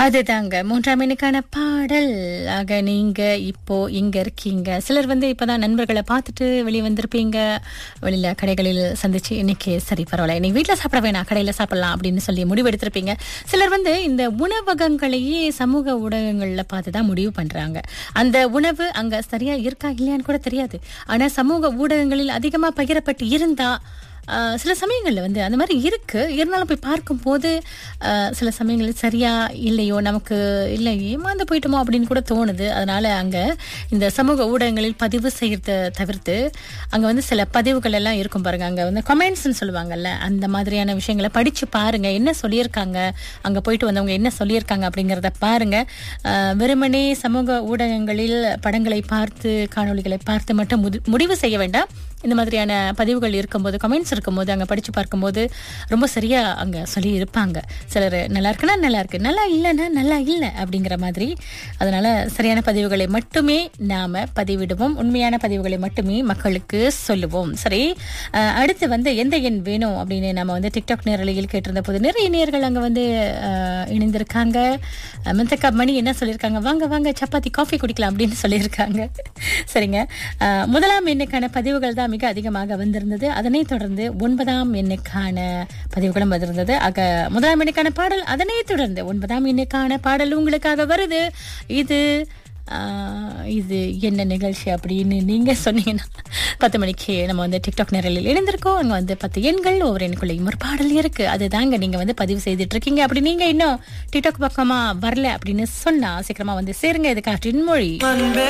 அதுதாங்க மூன்றாம் எண்ணுக்கான பாடல் ஆக நீங்க இப்போ இங்க இருக்கீங்க சிலர் வந்து இப்பதான் நண்பர்களை பார்த்துட்டு வெளியே வந்திருப்பீங்க வெளியில கடைகளில் சந்திச்சு இன்னைக்கு சரி பரவாயில்ல இன்னைக்கு வீட்டுல சாப்பிட வேணாம் கடையில சாப்பிடலாம் அப்படின்னு சொல்லி முடிவு எடுத்திருப்பீங்க சிலர் வந்து இந்த உணவகங்களையே சமூக ஊடகங்கள்ல பார்த்து தான் முடிவு பண்றாங்க அந்த உணவு அங்க சரியா இருக்கா இல்லையான்னு கூட தெரியாது ஆனா சமூக ஊடகங்களில் அதிகமா பகிரப்பட்டு இருந்தா ஆஹ் சில சமயங்கள்ல வந்து அந்த மாதிரி இருக்கு இருந்தாலும் போய் பார்க்கும்போது ஆஹ் சில சமயங்கள் சரியா இல்லையோ நமக்கு இல்லை ஏமாந்து போயிட்டோமோ அப்படின்னு கூட தோணுது அதனால அங்க இந்த சமூக ஊடகங்களில் பதிவு செய்யறத தவிர்த்து அங்க வந்து சில பதிவுகள் எல்லாம் இருக்கும் பாருங்க அங்க வந்து கமெண்ட்ஸ்னு சொல்லுவாங்கல்ல அந்த மாதிரியான விஷயங்களை படிச்சு பாருங்க என்ன சொல்லியிருக்காங்க அங்க போயிட்டு வந்தவங்க என்ன சொல்லியிருக்காங்க அப்படிங்கறத பாருங்க ஆஹ் வெறுமனே சமூக ஊடகங்களில் படங்களை பார்த்து காணொளிகளை பார்த்து மட்டும் முது- முடிவு செய்ய வேண்டாம் இந்த மாதிரியான பதிவுகள் இருக்கும்போது கமெண்ட்ஸ் இருக்கும்போது அங்க படிச்சு பார்க்கும்போது ரொம்ப சரியா அங்க சொல்லி இருப்பாங்க சிலர் நல்லா இருக்குன்னா நல்லா இருக்கு நல்லா இல்லைன்னா நல்லா இல்லை அப்படிங்கிற மாதிரி அதனால சரியான பதிவுகளை மட்டுமே நாம பதிவிடுவோம் உண்மையான பதிவுகளை மட்டுமே மக்களுக்கு சொல்லுவோம் சரி அஹ், அடுத்து வந்து எந்த எண் வேணும் அப்படின்னு நம்ம வந்து டிக்டாக் நேரலையில் கேட்டிருந்த போது நிறைய நேர்கள் அங்க வந்து அஹ், இணைந்திருக்காங்க அஹ், மந்தக்கா மணி என்ன சொல்லியிருக்காங்க வாங்க வாங்க சப்பாத்தி காஃபி குடிக்கலாம் அப்படின்னு சொல்லியிருக்காங்க சரிங்க அஹ், முதலாம் எண்ணுக்கான பதிவுகள் தான் மிக அதிகமாக வந்திருந்தது அதனைத் தொடர்ந்து ஒன்பதாம் எண்ணுக்கான பதிவுகளும் வந்திருந்தது ஆக முதலாம் எண்ணுக்கான பாடல் அதனைத் தொடர்ந்து ஒன்பதாம் எண்ணுக்கான பாடல் உங்களுக்காக வருது இது ஆஹ், இது என்ன நிகழ்ச்சி அப்படின்னு நீங்க சொன்னீங்கன்னா பத்து மணிக்கு நம்ம வந்து டிக்டாக் நேரலில் இணைந்திருக்கோம் அங்க வந்து பத்து எண்கள் ஒவ்வொரு எண்ணுக்குள்ளேயும் ஒரு பாடல் இருக்கு அதுதாங்க நீங்க வந்து பதிவு செய்துட்டு இருக்கீங்க அப்படி நீங்க இன்னும் டிக்டாக் பக்கமா வரல அப்படின்னு சொன்னா சீக்கிரமா வந்து சேருங்க இது காற்றின் மொழி அன்பே